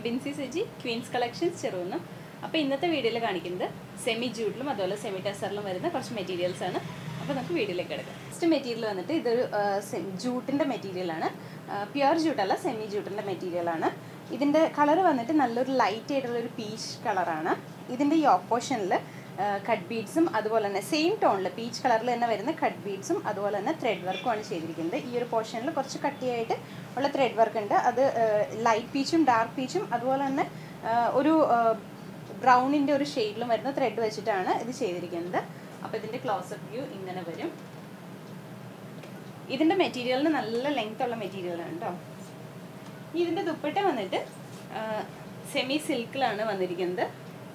Binsi Seji queens collections Cheruvannam അപ്പോൾ ഇന്നത്തെ വീഡിയോയിൽ കാണിക്കുന്നത് സെമി ജൂട്ടിലും അതുപോലെ സെമി ടെസറിലും വരുന്ന കുറച്ച് മെറ്റീരിയൽസ് ആണ് അപ്പോൾ നമുക്ക് വീഡിയോയിലേക്ക് എടുക്കാം ഫസ്റ്റ് മെറ്റീരിയൽ വന്നിട്ട് ഇതൊരു ജൂട്ടിൻ്റെ മെറ്റീരിയലാണ് പ്യുവർ ജൂട്ടല്ല സെമി ജൂട്ടിൻ്റെ മെറ്റീരിയലാണ് ഇതിൻ്റെ കളർ വന്നിട്ട് നല്ലൊരു ലൈറ്റ് ആയിട്ടുള്ള ഒരു പീച്ച് കളറാണ് ഇതിൻ്റെ ഈ ഓപ്പോഷനിൽ കട്ട് ബീഡ്സും അതുപോലെ തന്നെ സെയിം ടോണിൽ പീച്ച് കളറിൽ തന്നെ വരുന്ന കട്ട് ബീഡ്സും അതുപോലെ തന്നെ ത്രെഡ് വർക്കുമാണ് ചെയ്തിരിക്കുന്നത് ഈ ഒരു പോർഷനിൽ കുറച്ച് കട്ടിയായിട്ട് ഉള്ള ത്രെഡ് വർക്ക് ഉണ്ട് അത് ലൈറ്റ് പീച്ചും ഡാർക്ക് പീച്ചും അതുപോലെ തന്നെ ഒരു ബ്രൗണിൻ്റെ ഒരു ഷെയ്ഡിലും വരുന്ന ത്രെഡ് വെച്ചിട്ടാണ് ഇത് ചെയ്തിരിക്കുന്നത് അപ്പോൾ ഇതിൻ്റെ ക്ലോസപ്പ് വ്യൂ ഇങ്ങനെ വരും ഇതിൻ്റെ മെറ്റീരിയലിന് നല്ല ലെങ്ത് ഉള്ള മെറ്റീരിയലാണ് കേട്ടോ ഇതിൻ്റെ ദുപ്പട്ട വന്നിട്ട് സെമി സിൽക്കിലാണ് വന്നിരിക്കുന്നത്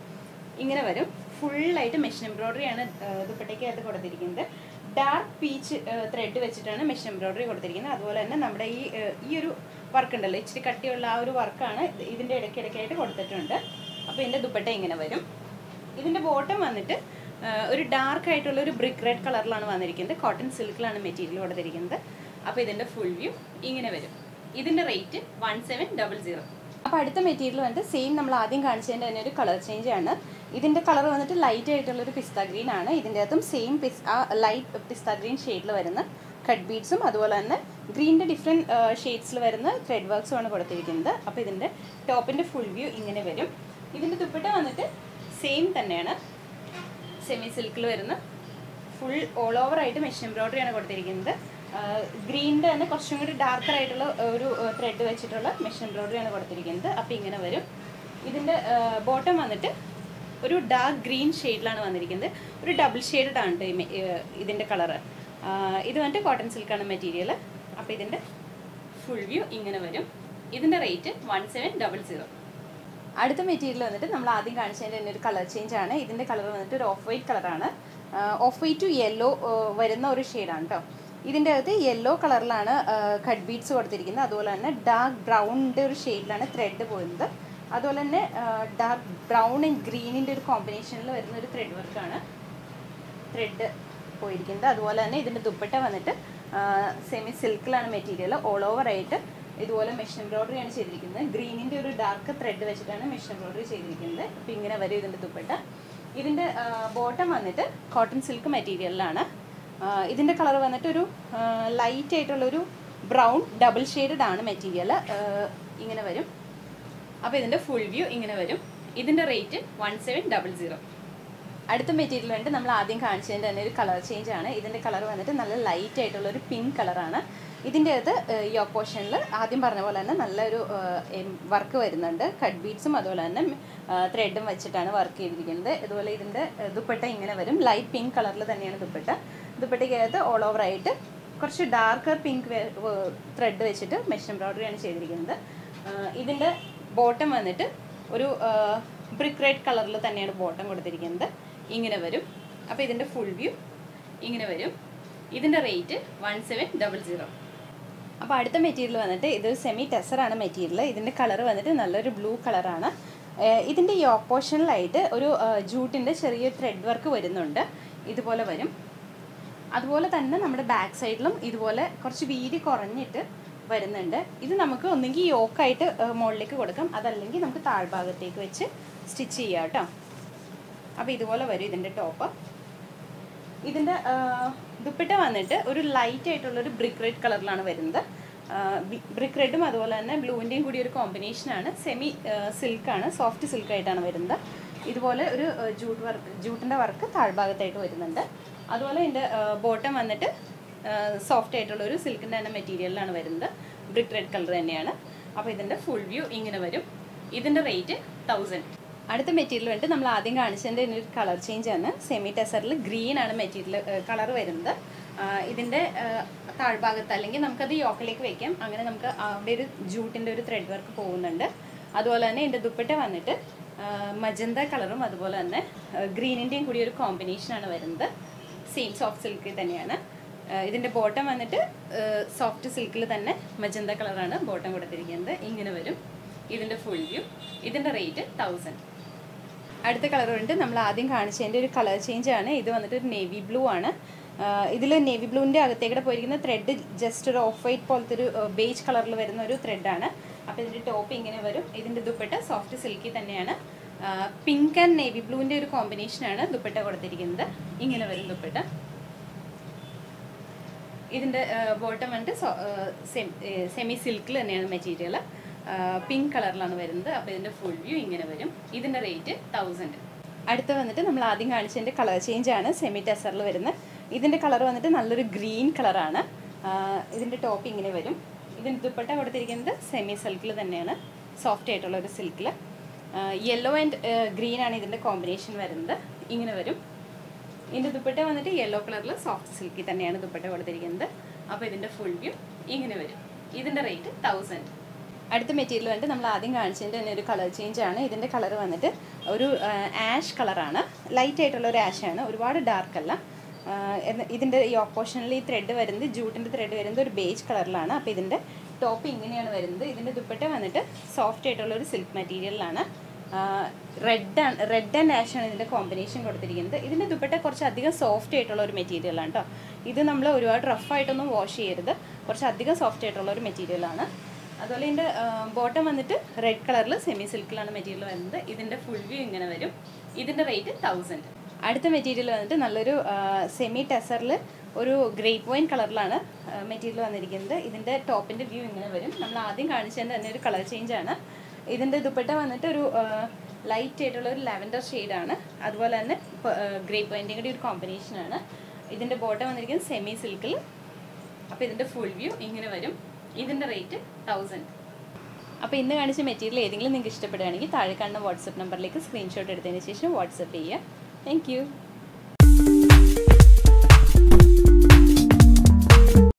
ഇങ്ങനെ വരും ഫുള്ളായിട്ട് മെഷീൻ എംബ്രോയ്ഡറി ആണ് ദുപ്പട്ടയ്ക്കകത്ത് കൊടുത്തിരിക്കുന്നത് ഡാർക്ക് പീച്ച് ത്രെഡ് വെച്ചിട്ടാണ് മെഷീൻ എംബ്രോയ്ഡറി കൊടുത്തിരിക്കുന്നത് അതുപോലെ തന്നെ നമ്മുടെ ഈ ഈ ഒരു വർക്ക് ഉണ്ടല്ലോ ഇച്ചിരി കട്ടിയുള്ള ആ ഒരു വർക്കാണ് ഇതിൻ്റെ ഇടയ്ക്കിടയ്ക്കായിട്ട് കൊടുത്തിട്ടുണ്ട് അപ്പോൾ ഇതിൻ്റെ ദുപ്പട്ട ഇങ്ങനെ വരും ഇതിൻ്റെ ബോട്ടം വന്നിട്ട് ഒരു ഡാർക്ക് ആയിട്ടുള്ള ഒരു ബ്രിക്ക് റെഡ് കളറിലാണ് വന്നിരിക്കുന്നത് കോട്ടൺ സിൽക്കിലാണ് മെറ്റീരിയൽ കൊടുത്തിരിക്കുന്നത് അപ്പോൾ ഇതിൻ്റെ ഫുൾ വ്യൂ ഇങ്ങനെ വരും ഇതിൻ്റെ rate one seven double zero അപ്പോൾ അടുത്ത മെറ്റീരിയൽ വന്നിട്ട് സെയിം നമ്മൾ ആദ്യം കാണിച്ചതിൻ്റെ തന്നെ ഒരു കളർ ചേഞ്ച് ആണ് ഇതിൻ്റെ കളർ വന്നിട്ട് ലൈറ്റ് ആയിട്ടുള്ള ഒരു പിസ്ത ഗ്രീൻ ആണ് ഇതിൻ്റെ അകത്തും സെയിം പിസ് ആ ലൈറ്റ് പിസ്ത ഗ്രീൻ ഷെയ്ഡിൽ വരുന്ന കട്ട് ബീഡ്സും അതുപോലെ തന്നെ ഗ്രീനിൻ്റെ ഡിഫറെൻറ്റ് ഷെയ്ഡ്സിൽ വരുന്ന ത്രെഡ് വർക്ക്സും ആണ് കൊടുത്തിരിക്കുന്നത് അപ്പോൾ ഇതിൻ്റെ ടോപ്പിൻ്റെ ഫുൾ വ്യൂ ഇങ്ങനെ വരും ഇതിൻ്റെ ദുപ്പട്ട വന്നിട്ട് സെയിം തന്നെയാണ് സെമി സിൽക്കിൽ വരുന്ന ഫുൾ ഓൾ ഓവർ ആയിട്ട് മെഷീൻ എംബ്രോയ്ഡറി ആണ് കൊടുത്തിരിക്കുന്നത് ഗ്രീനിൻ്റെ തന്നെ കുറച്ചും കൂടി ഡാർക്കർ ആയിട്ടുള്ള ഒരു ത്രെഡ് വെച്ചിട്ടുള്ള മെഷീൻ എംബ്രോയ്ഡറി ആണ് കൊടുത്തിരിക്കുന്നത് അപ്പോൾ ഇങ്ങനെ വരും ഇതിൻ്റെ ബോട്ടം വന്നിട്ട് ഒരു ഡാർക്ക് ഗ്രീൻ ഷെയ്ഡിലാണ് വന്നിരിക്കുന്നത് ഒരു ഡബിൾ ഷെയ്ഡഡ് ആണ് ഇതിൻ്റെ കളറ് ഇത് വന്നിട്ട് കോട്ടൺ സിൽക്കാണ് മെറ്റീരിയൽ അപ്പോൾ ഇതിൻ്റെ ഫുൾ വ്യൂ ഇങ്ങനെ വരും ഇതിൻ്റെ rate one seven double zero അടുത്ത മെറ്റീരിയൽ വന്നിട്ട് നമ്മൾ ആദ്യം കാണിച്ചതിൻ്റെ തന്നെ ഒരു കളർ ചേഞ്ച് ആണ് ഇതിൻ്റെ കളർ വന്നിട്ട് ഒരു ഓഫ് വൈറ്റ് കളറാണ് ഓഫ് വൈറ്റ് ടു യെല്ലോ വരുന്ന ഒരു ഷെയ്ഡാണ് കേട്ടോ ഇതിൻ്റെ അകത്ത് യെല്ലോ കളറിലാണ് കട്ട് ബീഡ്സ് കൊടുത്തിരിക്കുന്നത് അതുപോലെ തന്നെ ഡാർക്ക് ബ്രൗണിൻ്റെ ഒരു ഷെയ്ഡിലാണ് ത്രെഡ് പോകുന്നത് അതുപോലെ തന്നെ ഡാർക്ക് ബ്രൗൺ ആൻഡ് ഗ്രീനിൻ്റെ ഒരു കോമ്പിനേഷനിൽ വരുന്ന ഒരു ത്രെഡ് വർക്കാണ് ത്രെഡ് പോയിരിക്കുന്നത് അതുപോലെ തന്നെ ഇതിൻ്റെ ദുപ്പട്ട വന്നിട്ട് സെമി സിൽക്കിലാണ് മെറ്റീരിയൽ ഓൾ ഓവർ ആയിട്ട് ഇതുപോലെ മെഷീൻ എംബ്രോയ്ഡറി ആണ് ചെയ്തിരിക്കുന്നത് ഗ്രീനിൻ്റെ ഒരു ഡാർക്ക് ത്രെഡ് വെച്ചിട്ടാണ് മെഷീൻ എംബ്രോയ്ഡറി ചെയ്തിരിക്കുന്നത് അപ്പോൾ ഇങ്ങനെ വരും ഇതിൻ്റെ ദുപ്പട്ട ഇതിൻ്റെ ബോട്ടം വന്നിട്ട് കോട്ടൺ സിൽക്ക് മെറ്റീരിയലിലാണ് ഇതിൻ്റെ കളർ വന്നിട്ട് ഒരു ലൈറ്റ് ആയിട്ടുള്ളൊരു ബ്രൗൺ ഡബിൾ ഷെയ്ഡഡ് ആണ് മെറ്റീരിയൽ ഇങ്ങനെ വരും അപ്പോൾ ഇതിൻ്റെ ഫുൾ വ്യൂ ഇങ്ങനെ വരും ഇതിൻ്റെ rate one seven double zero അടുത്ത മെറ്റീരിയൽ വേണ്ടി നമ്മൾ ആദ്യം കാണിച്ചതിൻ്റെ തന്നെ ഒരു കളർ ചേഞ്ച് ആണ് ഇതിൻ്റെ കളർ വന്നിട്ട് നല്ല ലൈറ്റ് ആയിട്ടുള്ള ഒരു പിങ്ക് കളറാണ് ഇതിൻ്റെ അകത്ത് ഈ ഓപ്പോഷനിൽ ആദ്യം പറഞ്ഞ പോലെ തന്നെ നല്ലൊരു വർക്ക് വരുന്നുണ്ട് കട്ട് ബീഡ്സും അതുപോലെ തന്നെ ത്രെഡും വെച്ചിട്ടാണ് വർക്ക് ചെയ്തിരിക്കുന്നത് അതുപോലെ ഇതിൻ്റെ ദുപ്പട്ട ഇങ്ങനെ വരും ലൈറ്റ് പിങ്ക് കളറിൽ തന്നെയാണ് ദുപ്പട്ട ദുപ്പട്ടയ്ക്കകത്ത് ഓൾ ഓവർ ആയിട്ട് കുറച്ച് ഡാർക്കർ പിങ്ക് ത്രെഡ് വെച്ചിട്ട് മെഷീൻ എംബ്രോയ്ഡറി ആണ് ചെയ്തിരിക്കുന്നത് ഇതിൻ്റെ ബോട്ടം വന്നിട്ട് ഒരു ബ്രിക്ക് റെഡ് കളറിൽ തന്നെയാണ് ബോട്ടം കൊടുത്തിരിക്കുന്നത് ഇങ്ങനെ വരും അപ്പോൾ ഇതിൻ്റെ ഫുൾ വ്യൂ ഇങ്ങനെ വരും ഇതിൻ്റെ rate one seven double zero അപ്പോൾ അടുത്ത മെറ്റീരിയൽ വന്നിട്ട് ഇത് സെമി ടെസറാണ് മെറ്റീരിയൽ ഇതിൻ്റെ കളർ വന്നിട്ട് നല്ലൊരു ബ്ലൂ കളറാണ് ഇതിൻ്റെ ഈ ഓപ്പോഷനിലായിട്ട് ഒരു ജൂട്ടിൻ്റെ ചെറിയ ത്രെഡ് വർക്ക് വരുന്നുണ്ട് ഇതുപോലെ വരും അതുപോലെ തന്നെ നമ്മുടെ ബാക്ക് സൈഡിലും ഇതുപോലെ കുറച്ച് വീതി കുറഞ്ഞിട്ട് വരുന്നുണ്ട് ഇത് നമുക്ക് ഒന്നെങ്കിൽ യോക്കായിട്ട് മുകളിലേക്ക് കൊടുക്കാം അതല്ലെങ്കിൽ നമുക്ക് താഴ്ഭാഗത്തേക്ക് വെച്ച് സ്റ്റിച്ച് ചെയ്യാം കേട്ടോ അപ്പോൾ ഇതുപോലെ വരും ഇതിൻ്റെ ടോപ്പ് ഇതിൻ്റെ ദുപ്പട്ട വന്നിട്ട് ഒരു ലൈറ്റ് ആയിട്ടുള്ളൊരു ബ്രിക്ക് റെഡ് കളറിലാണ് വരുന്നത് ബ്രിക്ക് റെഡും അതുപോലെ തന്നെ ബ്ലൂവിൻ്റെയും കൂടി ഒരു കോമ്പിനേഷനാണ് സെമി സിൽക്കാണ് സോഫ്റ്റ് സിൽക്കായിട്ടാണ് വരുന്നത് ഇതുപോലെ ഒരു ജൂട്ട് വർക്ക് ജൂട്ടിൻ്റെ വർക്ക് താഴ്ഭാഗത്തായിട്ട് വരുന്നുണ്ട് അതുപോലെ ഇതിൻ്റെ ബോട്ടം വന്നിട്ട് സോഫ്റ്റ് ആയിട്ടുള്ള ഒരു സിൽക്കിൻ്റെ തന്നെ മെറ്റീരിയലിലാണ് വരുന്നത് ബ്രിക്ക് റെഡ് കളർ തന്നെയാണ് അപ്പോൾ ഇതിൻ്റെ ഫുൾ വ്യൂ ഇങ്ങനെ വരും ഇതിൻ്റെ റേറ്റ് തൗസൻഡ് അടുത്ത മെറ്റീരിയൽ വേണ്ടിട്ട് നമ്മൾ ആദ്യം കാണിച്ചതിൻ്റെ ഒരു കളർ ചേഞ്ച് ആണ് സെമി ടെസറിൽ ഗ്രീൻ ആണ് മെറ്റീരിയൽ കളർ വരുന്നത് ഇതിൻ്റെ താഴ്ഭാഗത്ത് അല്ലെങ്കിൽ നമുക്കത് യോക്കിലേക്ക് വെക്കാം അങ്ങനെ നമുക്ക് അവിടെ ഒരു ജൂട്ടിൻ്റെ ഒരു ത്രെഡ് വർക്ക് പോകുന്നുണ്ട് അതുപോലെ തന്നെ ഇതിൻ്റെ ദുപ്പട്ട വന്നിട്ട് മജന്ത കളറും അതുപോലെ തന്നെ ഗ്രീനിൻ്റെയും കൂടി ഒരു കോമ്പിനേഷനാണ് വരുന്നത് സെയിം സോഫ്റ്റ് സിൽക്കിൽ തന്നെയാണ് ഇതിൻ്റെ ബോട്ടം വന്നിട്ട് സോഫ്റ്റ് സിൽക്കിൽ തന്നെ മജന്ത കളറാണ് ബോട്ടം കൊടുത്തിരിക്കുന്നത് ഇങ്ങനെ വരും ഇതിൻ്റെ ഫുൾ വ്യൂ ഇതിൻ്റെ റേറ്റ് തൗസൻഡ് അടുത്ത കളർ ഉണ്ട് നമ്മൾ ആദ്യം കാണിച്ചതിൻ്റെ ഒരു കളർ ചേഞ്ച് ആണ് ഇത് വന്നിട്ട് ഒരു നേവി ബ്ലൂ ആണ് ഇതിൽ നേവി ബ്ലൂവിൻ്റെ അകത്തേക്കൂടെ പോയിരിക്കുന്ന ത്രെഡ് ജസ്റ്റ് ഒരു ഓഫ് വൈറ്റ് പോലത്തെ ഒരു ബേജ് കളറിൽ വരുന്ന ഒരു ത്രെഡാണ് അപ്പോൾ ഇതിൻ്റെ ടോപ്പ് ഇങ്ങനെ വരും ഇതിൻ്റെ ദുപ്പട്ട സോഫ്റ്റ് സിൽക്കി തന്നെയാണ് പിങ്ക് ആൻഡ് നേവി ബ്ലൂവിൻ്റെ ഒരു കോമ്പിനേഷനാണ് ദുപ്പട്ട കൊടുത്തിരിക്കുന്നത് ഇങ്ങനെ വരും ദുപ്പട്ട ഇതിൻ്റെ ബോട്ടം വന്നിട്ട് സെമി സിൽക്കിൽ തന്നെയാണ് മെറ്റീരിയൽ പിങ്ക് കളറിലാണ് വരുന്നത് അപ്പോൾ ഇതിൻ്റെ ഫുൾ വ്യൂ ഇങ്ങനെ വരും ഇതിൻ്റെ റേറ്റ് തൗസൻഡ് അടുത്ത വന്നിട്ട് നമ്മൾ ആദ്യം കാണിച്ചതിൻ്റെ കളർ ചേഞ്ച് ആണ് സെമി ടെസറിൽ വരുന്നത് ഇതിൻ്റെ കളർ വന്നിട്ട് നല്ലൊരു ഗ്രീൻ കളറാണ് ഇതിൻ്റെ ടോപ്പ് ഇങ്ങനെ വരും ഇതിൻ്റെ ദുപ്പട്ട കൊടുത്തിരിക്കുന്നത് സെമി സിൽക്കിൽ തന്നെയാണ് സോഫ്റ്റ് ആയിട്ടുള്ള ഒരു സിൽക്കിൽ യെല്ലോ ആൻഡ് ഗ്രീൻ ആണ് ഇതിൻ്റെ കോമ്പിനേഷൻ വരുന്നത് ഇങ്ങനെ വരും ഇതിൻ്റെ ദുപ്പട്ട വന്നിട്ട് യെല്ലോ കളറിൽ സോഫ്റ്റ് സിൽക്കി തന്നെയാണ് ദുപ്പട്ട കൊടുത്തിരിക്കുന്നത് അപ്പോൾ ഇതിൻ്റെ ഫുൾ വ്യൂ ഇങ്ങനെ വരും ഇതിൻ്റെ റേറ്റ് തൗസൻഡ് അടുത്ത മെറ്റീരിയൽ വന്നിട്ട് നമ്മൾ ആദ്യം കാണിച്ചതിൻ്റെ തന്നെ ഒരു കളർ ചേഞ്ച് ആണ് ഇതിൻ്റെ കളർ വന്നിട്ട് ഒരു ആഷ് കളറാണ് ലൈറ്റ് ആയിട്ടുള്ള ഒരു ആഷ് ആണ് ഒരുപാട് ഡാർക്ക് അല്ല ഇതിൻ്റെ ഈ ഓപ്പോഷനിൽ ഈ ത്രെഡ് വരുന്നത് ജൂട്ടിൻ്റെ ത്രെഡ് വരുന്നത് ഒരു ബേജ് കളറിലാണ് അപ്പോൾ ഇതിൻ്റെ ടോപ്പ് ഇങ്ങനെയാണ് വരുന്നത് ഇതിൻ്റെ ദുപ്പട്ട വന്നിട്ട് സോഫ്റ്റ് ആയിട്ടുള്ള ഒരു സിൽക്ക് മെറ്റീരിയലാണ് റെഡ് ആണ് റെഡ് ആൻഡ് ആഷ് ആണ് ഇതിൻ്റെ കോമ്പിനേഷൻ കൊടുത്തിരിക്കുന്നത് ഇതിൻ്റെ ദുപ്പട്ട കുറച്ച് അധികം സോഫ്റ്റ് ആയിട്ടുള്ള ഒരു മെറ്റീരിയലാണ് കേട്ടോ ഇത് നമ്മൾ ഒരുപാട് റഫായിട്ടൊന്നും വാഷ് ചെയ്യരുത് കുറച്ച് അധികം സോഫ്റ്റ് ആയിട്ടുള്ള ഒരു മെറ്റീരിയലാണ് അതുപോലെ ഇതിൻ്റെ ബോട്ടം വന്നിട്ട് റെഡ് കളറിൽ സെമി സിൽക്കിലാണ് മെറ്റീരിയൽ വരുന്നത് ഇതിൻ്റെ ഫുൾ വ്യൂ ഇങ്ങനെ വരും ഇതിൻ്റെ റേറ്റ് തൗസൻഡ് അടുത്ത മെറ്റീരിയൽ വന്നിട്ട് നല്ലൊരു സെമി ടെസറിൽ ഒരു ഗ്രേപ്പ് വൈൻ കളറിലാണ് മെറ്റീരിയൽ വന്നിരിക്കുന്നത് ഇതിൻ്റെ ടോപ്പിൻ്റെ വ്യൂ ഇങ്ങനെ വരും നമ്മൾ ആദ്യം കാണിച്ചതിൻ്റെ തന്നെ ഒരു കളർ ചേഞ്ച് ആണ് ഇതിൻ്റെ ദുപ്പട്ട വന്നിട്ട് ഒരു ലൈറ്റ് ആയിട്ടുള്ള ഒരു ലാവൻഡർ ഷെയ്ഡാണ് അതുപോലെ തന്നെ ഗ്രേപ്പ് വൈൻ്റെ കൂടി ഒരു കോമ്പിനേഷനാണ് ഇതിൻ്റെ ബോട്ടം വന്നിരിക്കുന്നത് സെമി സിൽക്കിൽ അപ്പോൾ ഇതിൻ്റെ ഫുൾ വ്യൂ ഇങ്ങനെ വരും ഇതിൻ്റെ റേറ്റ് തൗസൻഡ് അപ്പോൾ ഇന്ന് കാണിച്ച മെറ്റീരിയൽ ഏതെങ്കിലും നിങ്ങൾക്ക് ഇഷ്ടപ്പെടുകയാണെങ്കിൽ താഴെ കാണുന്ന വാട്സപ്പ് നമ്പറിലേക്ക് സ്ക്രീൻഷോട്ട് എടുത്തതിന് ശേഷം വാട്സപ്പ് ചെയ്യുക താങ്ക്